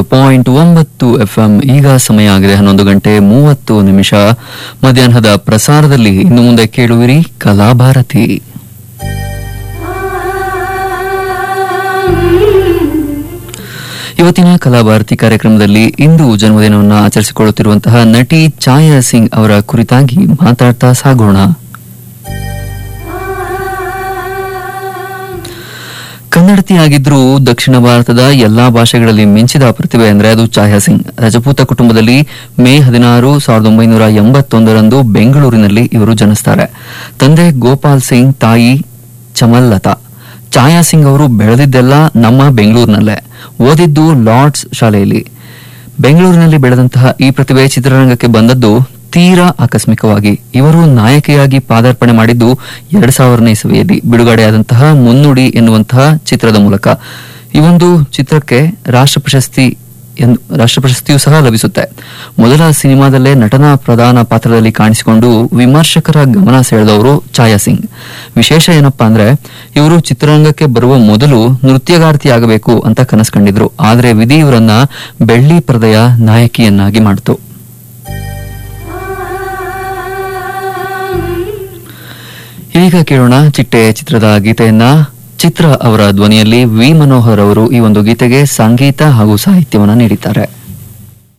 point ಒಂಬತ್ತು FM ಈಗ ಸಮಯ ಆಗಿದೆ ಹನ್ನೊಂದು ಗಂಟೆ ಮೂವತ್ತು ನಿಮಿಷ ಮಧ್ಯಾಹ್ನದ ಪ್ರಸಾರದಲ್ಲಿ ಇನ್ನು ಮುಂದೆ ಕೇಳುವಿರಿ ಕಲಾಭಾರತಿ ಇವತ್ತಿನ ಕಲಾಭಾರತಿ ಕಾರ್ಯಕ್ರಮದಲ್ಲಿ ಇಂದು ಜನ್ಮದಿನವನ್ನು ಆಚರಿಸಿಕೊಳ್ಳುತ್ತಿರುವಂತಹ ನಟಿ ಛಾಯಾ ಸಿಂಗ್ ಅವರ ಕುರಿತಾಗಿ ಮಾತಾಡ್ತಾ ಸಾಗೋಣ ಕನ್ನಡತಿಯಾಗಿದ್ರೂ ದಕ್ಷಿಣ ಭಾರತದ ಎಲ್ಲಾ ಭಾಷೆಗಳಲ್ಲಿ ಮಿಂಚಿದ ಪ್ರತಿಭೆ ಅಂದ್ರೆ ಅದು ಛಾಯಾ ಸಿಂಗ್ ರಜಪೂತ ಕುಟುಂಬದಲ್ಲಿ ಮೇ ಹದಿನಾರು ಸಾವಿರದ ಒಂಬೈನೂರ ಎಂಬತ್ತೊಂದರಂದು ಬೆಂಗಳೂರಿನಲ್ಲಿ ಇವರು ಜನಿಸ್ತಾರೆ ತಂದೆ ಗೋಪಾಲ್ ಸಿಂಗ್ ತಾಯಿ ಚಮಲ್ಲತಾ ಛಾಯಾ ಸಿಂಗ್ ಅವರು ಬೆಳೆದಿದ್ದೆಲ್ಲ ನಮ್ಮ ಬೆಂಗಳೂರಿನಲ್ಲೇ ಓದಿದ್ದು ಲಾರ್ಡ್ಸ್ ಶಾಲೆಯಲ್ಲಿ ಬೆಂಗಳೂರಿನಲ್ಲಿ ಬೆಳೆದಂತಹ ಈ ಪ್ರತಿಭೆ ಚಿತ್ರರಂಗಕ್ಕೆ ಬಂದದ್ದು ತೀರಾ ಆಕಸ್ಮಿಕವಾಗಿ ಇವರು ನಾಯಕಿಯಾಗಿ ಪಾದಾರ್ಪಣೆ ಮಾಡಿದ್ದು ಎರಡ್ ಸಾವಿರನೇ ಇಸವಿಯಲ್ಲಿ ಬಿಡುಗಡೆಯಾದಂತಹ ಮುನ್ನುಡಿ ಎನ್ನುವಂತಹ ಚಿತ್ರದ ಮೂಲಕ ಈ ಒಂದು ಚಿತ್ರಕ್ಕೆ ರಾಷ್ಟ್ರ ಪ್ರಶಸ್ತಿ ಎಂದು ರಾಷ್ಟ್ರ ಪ್ರಶಸ್ತಿಯೂ ಸಹ ಲಭಿಸುತ್ತೆ ಮೊದಲ ಸಿನಿಮಾದಲ್ಲೇ ನಟನಾ ಪ್ರಧಾನ ಪಾತ್ರದಲ್ಲಿ ಕಾಣಿಸಿಕೊಂಡು ವಿಮರ್ಶಕರ ಗಮನ ಸೆಳೆದವರು ಛಾಯಾ ಸಿಂಗ್ ವಿಶೇಷ ಏನಪ್ಪಾ ಅಂದ್ರೆ ಇವರು ಚಿತ್ರರಂಗಕ್ಕೆ ಬರುವ ಮೊದಲು ನೃತ್ಯಗಾರ್ತಿಯಾಗಬೇಕು ಅಂತ ಕನಸು ಕಂಡಿದ್ರು ಆದ್ರೆ ವಿಧಿ ಇವರನ್ನ ಬೆಳ್ಳಿ ಪರದೆಯ ನಾಯಕಿಯನ್ನಾಗಿ ಮಾಡಿತು ಈಗ ಕೇಳೋಣ ಚಿಟ್ಟೆ ಚಿತ್ರದ ಗೀತೆಯನ್ನ ಚಿತ್ರ ಅವರ ಧ್ವನಿಯಲ್ಲಿ ವಿ ಮನೋಹರ್ ಅವರು ಈ ಒಂದು ಗೀತೆಗೆ ಸಂಗೀತ ಹಾಗೂ ಸಾಹಿತ್ಯವನ್ನು ನೀಡಿದ್ದಾರೆ